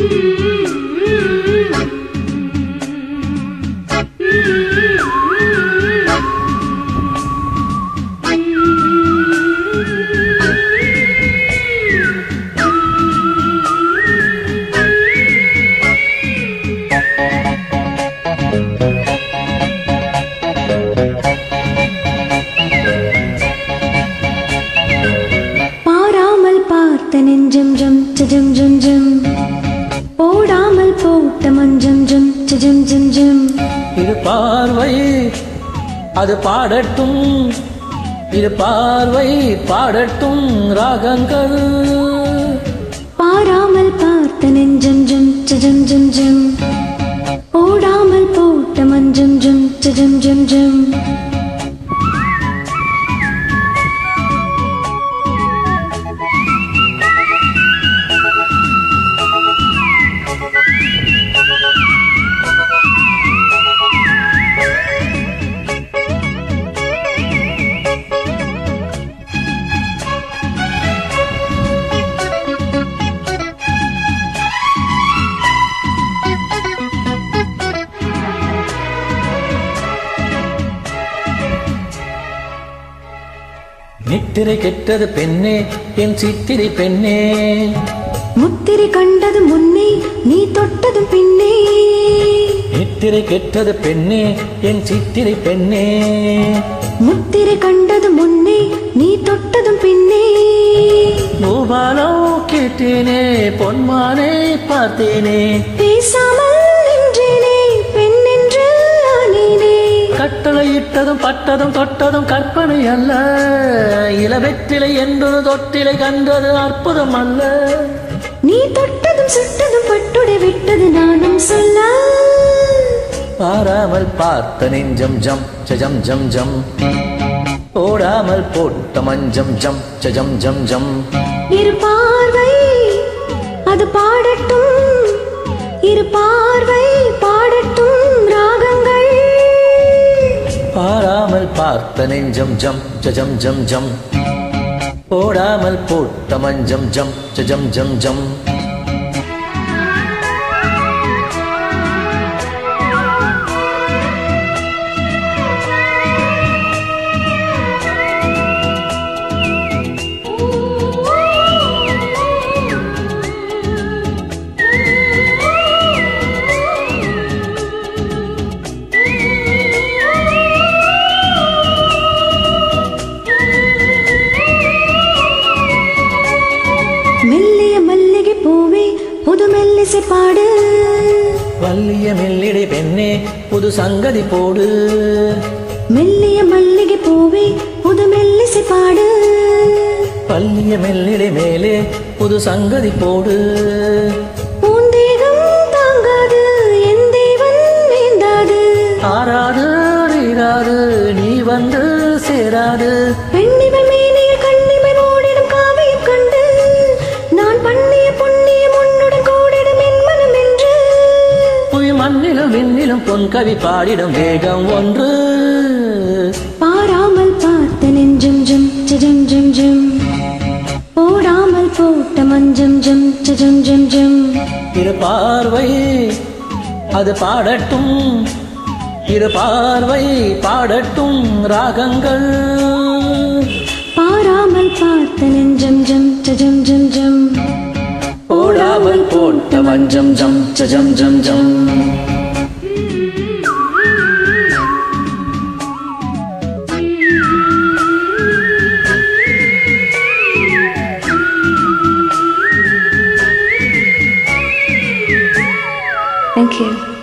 பாராமல் பார்த்த நெஞ்சம் ஜம் ஜம் ஜம் ஜம் போடாமல் போட்ட மஞ்சம் ஜம் ஜம் ஜம் ஜம் இது பார்வை அது பாடட்டும் இது பார்வை பாடட்டும் ராகங்கள் பாராமல் பார்த்த நெஞ்சம் ஜம் ஜம் ஜம் ஜம் போடாமல் போட்ட மஞ்சம் ஜம் ஜம் ஜம் ஜம் நித்திரை கெட்டது பெண்ணே என் சித்திரை பெண்ணே முத்திரை கண்டது முன்னே நீ தொட்டதும் பின்னே நித்திரை கெட்டது பெண்ணே என் சித்திரை பெண்ணே முத்திரை கண்டது முன்னே நீ தொட்டதும் பின்னே பூபாலோ கேட்டேனே பொன்மானே பார்த்தேனே பேசாமல் நின்றேனே பெண் என்று ஆனேனே கட்டளையிட்டதும் பட்டதும் தொட்டதும் கற்பனை அல்ல இளவெற்றிலை என்பது தொட்டிலை கண்டது அற்புதம் அல்ல நீ தொட்டதும் சுட்டதும் பட்டுடை விட்டது நானும் சொல்ல பாராமல் பார்த்த நெஞ்சம் ஜம் ஜம் ஜம் ஜம் ஓடாமல் போட்ட மஞ்சம் ஜம் ஜம் ஜம் ஜம் இரு பார்வை அது பாடட்டும் இரு பார்வை பாடட்டும் ராகங்கள் பாராமல் பார்த்த நெஞ்சம் ஜம் ஜம் ஜம் ஜம் ஓடாமல் போட்ட மஞ்சம் ஜம் ஜம் ஜம் ஜம் மெல்லிய மல்லிகை பூவே புது மெல்லிசை பாடு வள்ளிய மெல்லிடை பெண்ணே புது சங்கதி போடு மெல்லிய மல்லிகை பூவே புது மெல்லிசை பாடு பள்ளிய மெல்லிடை மேலே புது சங்கதி போடு பூந்தேகம் தாங்காது என் தேவன் வேண்டாது ஆறாது நீராது நீ வந்து சேராது பெண்ணிவள் மேனியில் கண்ணிமை மூடிடும் காவியம் கண்டு நான் பண்ணிய புண்ணியம் உன்னுடன் கூடிடும் என் மனம் என்று புய் மண்ணிலும் விண்ணிலும் பொன் கவி பாடிடும் வேகம் ஒன்று பாராமல் பார்த்த நெஞ்சம் ஜம் ஜம் ஜம் ஜம் போடாமல் போட்ட மஞ்சம் ஜம் ஜம் ஜம் ஜம் இரு பார்வை அது பாடட்டும் இரு பார்வை பாடட்டும் ராகங்கள் பாராமல் பார்த்த நெஞ்சம் ஜம் ஜம் ஜம் ஜம் ஓடாமல் போட்ட மஞ்சம் ஜம் ஜம் ஜம் ஜம் Thank you.